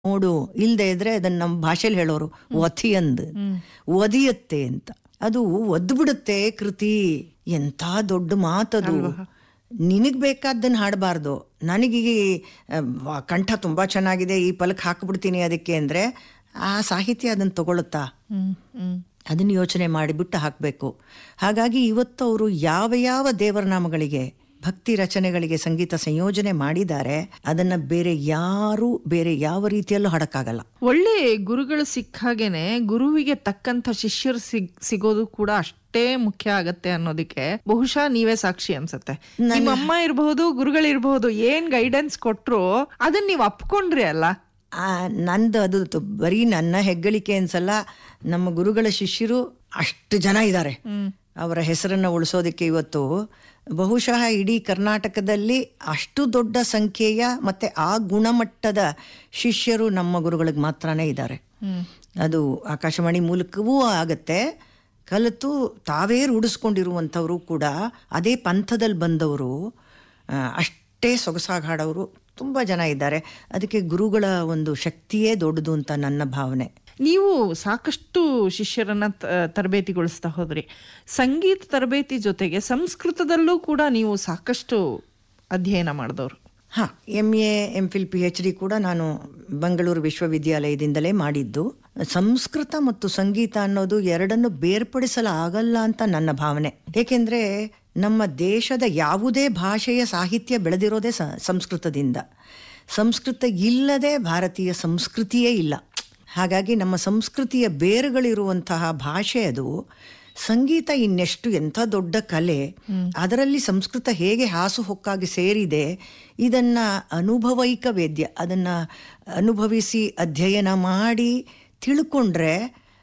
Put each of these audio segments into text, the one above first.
ನೋಡು ಇಲ್ದೇ ಇದ್ರೆ ಅದನ್ನ ನಮ್ಮ ಭಾಷೆಲಿ ಹೇಳೋರು ಒಥಿಯಂದ್ ಒದಿಯತ್ತೆ ಅಂತ ಅದು ಒದ್ಬಿಡುತ್ತೆ ಕೃತಿ ಎಂಥ ದೊಡ್ಡ ಮಾತದು ನಿನಗ್ ಬೇಕಾದ್ದನ್ನ ಹಾಡಬಾರ್ದು ನನಗೆ ಕಂಠ ತುಂಬಾ ಚೆನ್ನಾಗಿದೆ ಈ ಪಲಕ್ ಹಾಕ್ಬಿಡ್ತೀನಿ ಅದಕ್ಕೆ ಅಂದ್ರೆ ಆ ಸಾಹಿತ್ಯ ಅದನ್ನ ತಗೊಳುತ್ತಾ ಹ್ಮ್ ಹ್ಮ್ ಅದನ್ನು ಯೋಚನೆ ಮಾಡಿಬಿಟ್ಟು ಹಾಕಬೇಕು ಹಾಗಾಗಿ ಇವತ್ತು ಅವರು ಯಾವ ಯಾವ ದೇವರ ನಾಮಗಳಿಗೆ ಭಕ್ತಿ ರಚನೆಗಳಿಗೆ ಸಂಗೀತ ಸಂಯೋಜನೆ ಮಾಡಿದ್ದಾರೆ ಅದನ್ನ ಬೇರೆ ಯಾರು ಬೇರೆ ಯಾವ ರೀತಿಯಲ್ಲೂ ಹಾಡಕ್ಕಾಗಲ್ಲ ಒಳ್ಳೆ ಗುರುಗಳು ಸಿಕ್ಕಾಗೇನೆ ಗುರುವಿಗೆ ತಕ್ಕಂತ ಶಿಷ್ಯರು ಸಿಗ್ ಸಿಗೋದು ಕೂಡ ಅಷ್ಟೇ ಮುಖ್ಯ ಆಗತ್ತೆ ಅನ್ನೋದಕ್ಕೆ ಬಹುಶಃ ನೀವೇ ಸಾಕ್ಷಿ ಅನ್ಸತ್ತೆ ನಿಮ್ಮ ಅಮ್ಮ ಇರಬಹುದು ಗುರುಗಳಿರ್ಬಹುದು ಏನ್ ಗೈಡೆನ್ಸ್ ಕೊಟ್ರು ಅದನ್ನ ನೀವ್ ಅಪ್ಕೊಂಡ್ರಿ ಅಲ್ಲ ಆ, ನಂದು ಅದು ತು- ಬರೀ ನನ್ನ ಹೆಗ್ಗಳಿಕೆ ಅನ್ಸಲ್ಲ ನಮ್ಮ ಗುರುಗಳ ಶಿಷ್ಯರು ಅಷ್ಟು ಜನ ಇದ್ದಾರೆ ಅವರ ಹೆಸರನ್ನ ಉಳಿಸೋದಕ್ಕೆ ಇವತ್ತು ಬಹುಶಃ ಇಡೀ ಕರ್ನಾಟಕದಲ್ಲಿ ಅಷ್ಟು ದೊಡ್ಡ ಸಂಖ್ಯೆಯ ಮತ್ತೆ ಆ ಗುಣಮಟ್ಟದ ಶಿಷ್ಯರು ನಮ್ಮ ಗುರುಗಳಿಗೆ ಮಾತ್ರನೇ ಇದ್ದಾರೆ ಅದು ಆಕಾಶವಾಣಿ ಮೂಲಕವೂ ಆಗತ್ತೆ ಕಲಿತು ತಾವೇ ರೂಢಿಸ್ಕೊಂಡಿರುವಂಥವರು ಕೂಡ ಅದೇ ಪಂಥದಲ್ಲಿ ಬಂದವರು ಆ, ಅಷ್ಟೇ ಸೊಗಸಾಗಿ ಹಾಡೋರು ತುಂಬ ಜನ ಇದ್ದಾರೆ ಅದಕ್ಕೆ ಗುರುಗಳ ಒಂದು ಶಕ್ತಿಯೇ ದೊಡ್ಡದು ಅಂತ ನನ್ನ ಭಾವನೆ ನೀವು ಸಾಕಷ್ಟು ಶಿಷ್ಯರನ್ನ ತ- ತರಬೇತಿಗೊಳಿಸ್ತಾ ಹೋದ್ರಿ ಸಂಗೀತ ತರಬೇತಿ ಜೊತೆಗೆ ಸಂಸ್ಕೃತದಲ್ಲೂ ಕೂಡ ನೀವು ಸಾಕಷ್ಟು ಅಧ್ಯಯನ ಮಾಡಿದವರು ಹಾಂ M A M Phil P H D ಕೂಡ ನಾನು ಬೆಂಗಳೂರು ವಿಶ್ವವಿದ್ಯಾಲಯದಿಂದಲೇ ಮಾಡಿದ್ದು ಸಂಸ್ಕೃತ ಮತ್ತು ಸಂಗೀತ ಅನ್ನೋದು ಎರಡನ್ನು ಬೇರ್ಪಡಿಸಲಾಗಲ್ಲ ಅಂತ ನನ್ನ ಭಾವನೆ ಏಕೆಂದರೆ ನಮ್ಮ ದೇಶದ ಯಾವುದೇ ಭಾಷೆಯ ಸಾಹಿತ್ಯ ಬೆಳೆದಿರೋದೇ ಸ ಸಂಸ್ಕೃತದಿಂದ ಸಂಸ್ಕೃತ ಇಲ್ಲದೆ ಭಾರತೀಯ ಸಂಸ್ಕೃತಿಯೇ ಇಲ್ಲ ಹಾಗಾಗಿ ನಮ್ಮ ಸಂಸ್ಕೃತಿಯ ಬೇರುಗಳಿರುವಂತಹ ಭಾಷೆ ಅದು ಸಂಗೀತ ಇನ್ನೆಷ್ಟು ಎಂಥ ದೊಡ್ಡ ಕಲೆ ಅದರಲ್ಲಿ ಸಂಸ್ಕೃತ ಹೇಗೆ ಹಾಸುಹೊಕ್ಕಾಗಿ ಸೇರಿದೆ ಇದನ್ನ ಅನುಭವೈಕ ವೇದ್ಯ ಅದನ್ನ ಅನುಭವಿಸಿ ಅಧ್ಯಯನ ಮಾಡಿ ತಿಳ್ಕೊಂಡ್ರೆ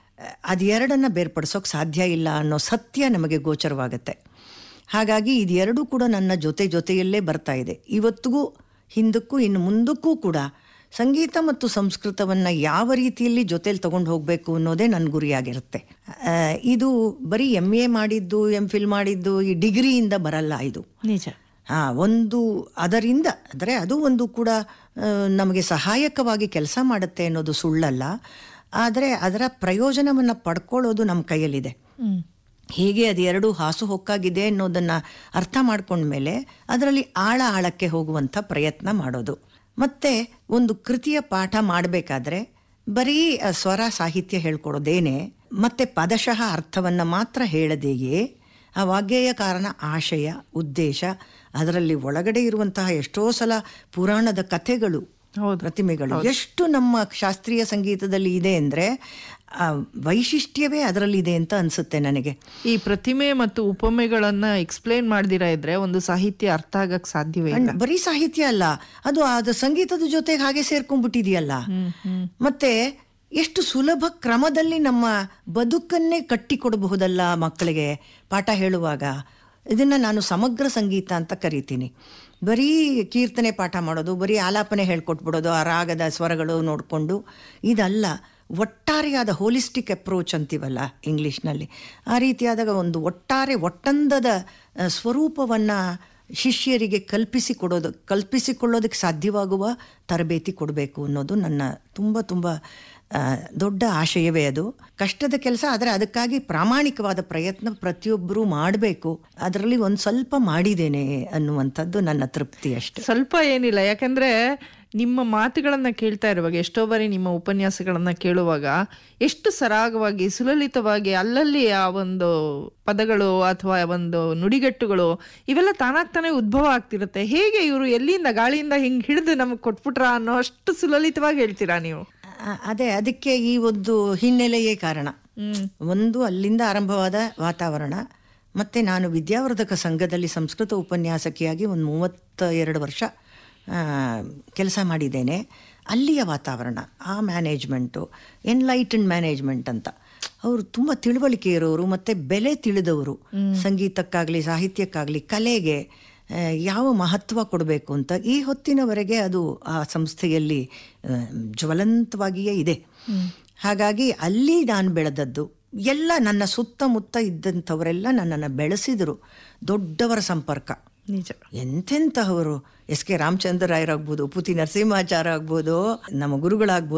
ಅದೆರಡನ್ನ ಬೇರ್ಪಡಿಸೋಕೆ ಸಾಧ್ಯ ಇಲ್ಲ ಅನ್ನೋ ಸತ್ಯ ನಮಗೆ ಗೋಚರವಾಗತ್ತೆ ಹಾಗಾಗಿ ಇದೆರಡೂ ಕೂಡ ನನ್ನ ಜೊತೆ ಜೊತೆಯಲ್ಲೇ ಬರ್ತಾ ಇದೆ ಇವತ್ತಿಗೂ ಹಿಂದಕ್ಕೂ ಇನ್ನು ಮುಂದಕ್ಕೂ ಕೂಡ ಸಂಗೀತ ಮತ್ತು ಸಂಸ್ಕೃತವನ್ನು ಯಾವ ರೀತಿಯಲ್ಲಿ ಜೊತೆಲಿ ತಗೊಂಡು ಹೋಗಬೇಕು ಅನ್ನೋದೇ ನನ್ನ ಗುರಿಯಾಗಿರುತ್ತೆ ಆ, ಇದು ಬರೀ ಎಮ್ ಎ ಮಾಡಿದ್ದು ಎಮ್ ಫಿಲ್ ಮಾಡಿದ್ದು ಈ ಡಿಗ್ರಿಯಿಂದ ಬರಲ್ಲ ಇದು ನಿಜ ಹಾ ಒಂದು ಅದರಿಂದ ಅಂದರೆ ಅದು ಒಂದು ಕೂಡ ಆ, ನಮಗೆ ಸಹಾಯಕವಾಗಿ ಕೆಲಸ ಮಾಡುತ್ತೆ ಅನ್ನೋದು ಸುಳ್ಳಲ್ಲ ಆದರೆ ಅದರ ಪ್ರಯೋಜನವನ್ನು ಪಡ್ಕೊಳ್ಳೋದು ನಮ್ಮ ಕೈಯಲ್ಲಿದೆ ಹ್ಮ್ ಹೇಗೆ ಅದೆರಡು ಹಾಸುಹೊಕ್ಕಾಗಿದೆ ಅನ್ನೋದನ್ನ ಅರ್ಥ ಮಾಡ್ಕೊಂಡ್ಮೇಲೆ ಅದರಲ್ಲಿ ಆಳ ಆಳಕ್ಕೆ ಹೋಗುವಂಥ ಪ್ರಯತ್ನ ಮಾಡೋದು ಮತ್ತೆ ಒಂದು ಕೃತಿಯ ಪಾಠ ಮಾಡಬೇಕಾದ್ರೆ ಬರೀ ಆ, ಸ್ವರ ಸಾಹಿತ್ಯ ಹೇಳ್ಕೊಡೋದೇನೆ ಮತ್ತೆ ಪದಶಃ ಅರ್ಥವನ್ನ ಮಾತ್ರ ಹೇಳದೆಯೇ ಆ ವಾಗ್ಗೇಯಕಾರನ ಆಶಯ ಉದ್ದೇಶ ಅದರಲ್ಲಿ ಒಳಗಡೆ ಇರುವಂತಹ ಎಷ್ಟೋ ಸಲ ಪುರಾಣದ ಕಥೆಗಳು ಹೌದು ಪ್ರತಿಮೆಗಳು ಎಷ್ಟು ನಮ್ಮ ಶಾಸ್ತ್ರೀಯ ಸಂಗೀತದಲ್ಲಿ ಇದೆ ಅಂದ್ರೆ ಆ ವೈಶಿಷ್ಟ್ಯವೇ ಅದರಲ್ಲಿದೆ ಅಂತ ಅನ್ಸುತ್ತೆ ನನಗೆ ಈ ಪ್ರತಿಮೆ ಮತ್ತು ಉಪಮೆಗಳನ್ನ ಎಕ್ಸ್ಪ್ಲೇನ್ ಮಾಡ್ದಿರಾ ಇದ್ರೆ ಒಂದು ಸಾಹಿತ್ಯ ಅರ್ಥ ಆಗಕ್ ಸಾಧ್ಯವೇ ಇಲ್ಲ ಬರೀ ಸಾಹಿತ್ಯ ಅಲ್ಲ ಅದು ಅದು ಸಂಗೀತದ ಜೊತೆಗೆ ಹಾಗೆ ಸೇರ್ಕೊಂಡ್ಬಿಟ್ಟಿದೆಯಲ್ಲ ಮತ್ತೆ ಎಷ್ಟು ಸುಲಭ ಕ್ರಮದಲ್ಲಿ ನಮ್ಮ ಬದುಕನ್ನೇ ಕಟ್ಟಿಕೊಡಬಹುದಲ್ಲ ಮಕ್ಕಳಿಗೆ ಪಾಠ ಹೇಳುವಾಗ ಇದನ್ನ ನಾನು ಸಮಗ್ರ ಸಂಗೀತ ಅಂತ ಕರಿತೀನಿ ಬರೀ ಕೀರ್ತನೆ ಪಾಠ ಮಾಡೋದು ಬರೀ ಆಲಾಪನೆ ಹೇಳ್ಕೊಟ್ಬಿಡೋದು ಆ ರಾಗದ ಸ್ವರಗಳು ನೋಡಿಕೊಂಡು ಇದಲ್ಲ ಒಟ್ಟಾರೆಯಾದ ಹೋಲಿಸ್ಟಿಕ್ ಅಪ್ರೋಚ್ ಅಂತೀವಲ್ಲ ಇಂಗ್ಲೀಷ್ನಲ್ಲಿ ಆ ರೀತಿಯಾದಾಗ ಒಂದು ಒಟ್ಟಾರೆ ಒಟ್ಟಂದದ ಆ, ಸ್ವರೂಪವನ್ನ ಶಿಷ್ಯರಿಗೆ ಕಲ್ಪಿಸಿಕೊಡೋದು ಕಲ್ಪಿಸಿಕೊಳ್ಳೋದಕ್ಕೆ ಸಾಧ್ಯವಾಗುವ ತರಬೇತಿ ಕೊಡಬೇಕು ಅನ್ನೋದು ನನ್ನ ತುಂಬ ತುಂಬ ಆ, ದೊಡ್ಡ ಆಶಯವೇ ಅದು ಕಷ್ಟದ ಕೆಲಸ ಆದರೆ ಅದಕ್ಕಾಗಿ ಪ್ರಾಮಾಣಿಕವಾದ ಪ್ರಯತ್ನ ಪ್ರತಿಯೊಬ್ಬರೂ ಮಾಡಬೇಕು ಅದರಲ್ಲಿ ಒಂದು ಸ್ವಲ್ಪ ಮಾಡಿದ್ದೇನೆ ಅನ್ನುವಂಥದ್ದು ನನ್ನ ತೃಪ್ತಿ ಅಷ್ಟೆ ಸ್ವಲ್ಪ ಏನಿಲ್ಲ ಯಾಕಂದ್ರೆ ನಿಮ್ಮ ಮಾತುಗಳನ್ನ ಕೇಳ್ತಾ ಇರುವಾಗ ಎಷ್ಟೋ ಬಾರಿ ನಿಮ್ಮ ಉಪನ್ಯಾಸಗಳನ್ನ ಕೇಳುವಾಗ ಎಷ್ಟು ಸರಾಗವಾಗಿ ಸುಲಲಿತವಾಗಿ ಅಲ್ಲಲ್ಲಿ ಆ ಒಂದು ಪದಗಳು ಅಥವಾ ಒಂದು ನುಡಿಗಟ್ಟುಗಳು ಇವೆಲ್ಲ ತಾನಾಗ್ತಾನೆ ಉದ್ಭವ ಆಗ್ತಿರುತ್ತೆ ಹೇಗೆ ಇವರು ಎಲ್ಲಿಂದ ಗಾಳಿಯಿಂದ ಹಿಂಗ್ ಹಿಡಿದು ನಮಗೆ ಕೊಟ್ಬಿಟ್ರ ಅನ್ನೋ ಅಷ್ಟು ಸುಲಲಿತವಾಗಿ ಹೇಳ್ತೀರಾ ನೀವು ಆ- ಅದೇ ಅದಕ್ಕೆ ಈ ಒಂದು ಹಿನ್ನೆಲೆಯೇ ಕಾರಣ ಹ್ಮ್ ಒಂದು ಅಲ್ಲಿಂದ ಆರಂಭವಾದ ವಾತಾವರಣ ಮತ್ತೆ ನಾನು ವಿದ್ಯಾವರ್ಧಕ ಸಂಘದಲ್ಲಿ ಸಂಸ್ಕೃತ ಉಪನ್ಯಾಸಕಿಯಾಗಿ ಒಂದು ಮೂವತ್ತ ಎರಡು ವರ್ಷ ಕೆಲಸ ಮಾಡಿದ್ದೇನೆ ಅಲ್ಲಿಯ ವಾತಾವರಣ ಆ ಮ್ಯಾನೇಜ್ಮೆಂಟು ಎನ್ಲೈಟನ್ ಮ್ಯಾನೇಜ್ಮೆಂಟ್ ಅಂತ ಅವರು ತುಂಬ ತಿಳುವಳಿಕೆ ಇರೋರು ಮತ್ತು ಬೆಲೆ ತಿಳಿದವರು ಸಂಗೀತಕ್ಕಾಗಲಿ ಸಾಹಿತ್ಯಕ್ಕಾಗಲಿ ಕಲೆಗೆ ಆ, ಯಾವ ಮಹತ್ವ ಕೊಡಬೇಕು ಅಂತ ಈ ಹೊತ್ತಿನವರೆಗೆ ಅದು ಆ ಸಂಸ್ಥೆಯಲ್ಲಿ ಆ, ಜ್ವಲಂತವಾಗಿಯೇ ಇದೆ ಹಾಗಾಗಿ ಅಲ್ಲಿ ನಾನು ಬೆಳೆದದ್ದು ಎಲ್ಲ ನನ್ನ ಸುತ್ತಮುತ್ತ ಇದ್ದಂಥವರೆಲ್ಲ ನನ್ನನ್ನು ಬೆಳೆಸಿದರು ದೊಡ್ಡವರ ಸಂಪರ್ಕ ನಿಜ ಎಂತೆಂತಹವರು ಎಸ್ ಕೆ ರಾಮಚಂದ್ರ ರಾಯರಾಗ್ಬೋದು ಪುತಿ ನರಸಿಂಹಾಚಾರ ಆಗ್ಬೋದು ನಮ್ಮ ಗುರುಗಳಾಗ್ಬೋದು